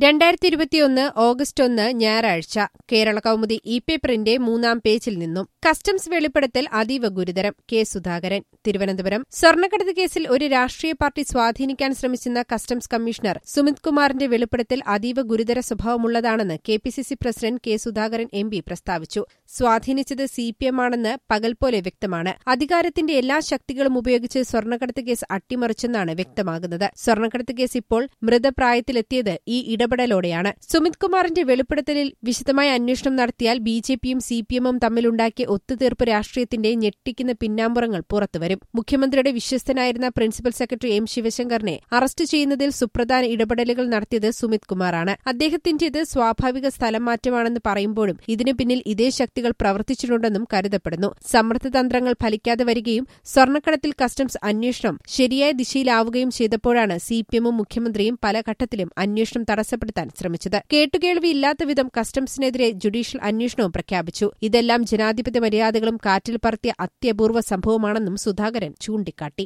രണ്ടായിരത്തി ഇരുപത്തിയൊന്ന് ഓഗസ്റ്റ് ഒന്ന് ഞായറാഴ്ച കേരള കൗമുദി ഇ പേപ്പറിന്റെ മൂന്നാം പേജിൽ നിന്നും കസ്റ്റംസ് വെളിപ്പെടുത്തൽ അതീവ ഗുരുതരം കെ സുധാകരൻ തിരുവനന്തപുരം സ്വർണ്ണക്കടത്ത് കേസിൽ ഒരു രാഷ്ട്രീയ പാർട്ടി സ്വാധീനിക്കാൻ ശ്രമിച്ചെന്ന കസ്റ്റംസ് കമ്മീഷണർ സുമിത് കുമാറിന്റെ വെളിപ്പെടുത്തൽ അതീവ ഗുരുതര സ്വഭാവമുള്ളതാണെന്ന് K P C C president K Sudhakaran M P പ്രസ്താവിച്ചു സ്വാധീനിച്ചത് സി പി എം ആണെന്ന് പകൽ പോലെ വ്യക്തമാണ് അധികാരത്തിന്റെ എല്ലാ ശക്തികളും ഉപയോഗിച്ച് സ്വർണ്ണക്കടത്ത് കേസ് അട്ടിമറിച്ചെന്നാണ് വ്യക്തമാകുന്നത് സ്വർണ്ണക്കടത്ത് കേസ് ഇപ്പോൾ മൃതപ്രായത്തിലെത്തിയത് ഈ ഇടപെടലോടെയാണ് സുമിത് കുമാറിന്റെ വെളിപ്പെടുത്തലിൽ വിശദമായ അന്വേഷണം നടത്തിയാൽ ബി ജെ പിയും സി പി എമ്മും തമ്മിലുണ്ടാക്കിയ ഒത്തുതീർപ്പ് രാഷ്ട്രീയത്തിന്റെ ഞെട്ടിക്കുന്ന പിന്നാമ്പുറങ്ങൾ പുറത്തുവരും മുഖ്യമന്ത്രിയുടെ വിശ്വസ്തനായിരുന്ന പ്രിൻസിപ്പൽ സെക്രട്ടറി എം ശിവശങ്കറിനെ അറസ്റ്റ് ചെയ്യുന്നതിൽ സുപ്രധാന ഇടപെടലുകൾ നടത്തിയത് സുമിത് കുമാറാണ് അദ്ദേഹത്തിന്റേത് സ്വാഭാവിക സ്ഥലം മാറ്റമാണെന്ന് പറയുമ്പോഴും ഇതിനു പിന്നിൽ ഇതേ ശക്തികൾ പ്രവർത്തിച്ചിട്ടുണ്ടെന്നും കരുതപ്പെടുന്നു സമ്മർദ്ദതന്ത്രങ്ങൾ ഫലിക്കാതെ വരികയും സ്വർണ്ണക്കടത്തിൽ കസ്റ്റംസ് അന്വേഷണം ശരിയായ ദിശയിലാവുകയും ചെയ്തപ്പോഴാണ് സി പി എമ്മും മുഖ്യമന്ത്രിയും പല ഘട്ടത്തിലും അന്വേഷണം തടസ്സപ്പെടുത്താൻ ശ്രമിച്ചത് കേട്ടുകേൾവിയില്ലാത്ത വിധം കസ്റ്റംസിനെതിരെ ജുഡീഷ്യൽ അന്വേഷണവും പ്രഖ്യാപിച്ചു ഇതെല്ലാം ജനാധിപത്യ മര്യാദകളും കാറ്റിൽ പറത്തിയ അത്യപൂർവ സംഭവമാണെന്നും സുധാകരൻ ചൂണ്ടിക്കാട്ടി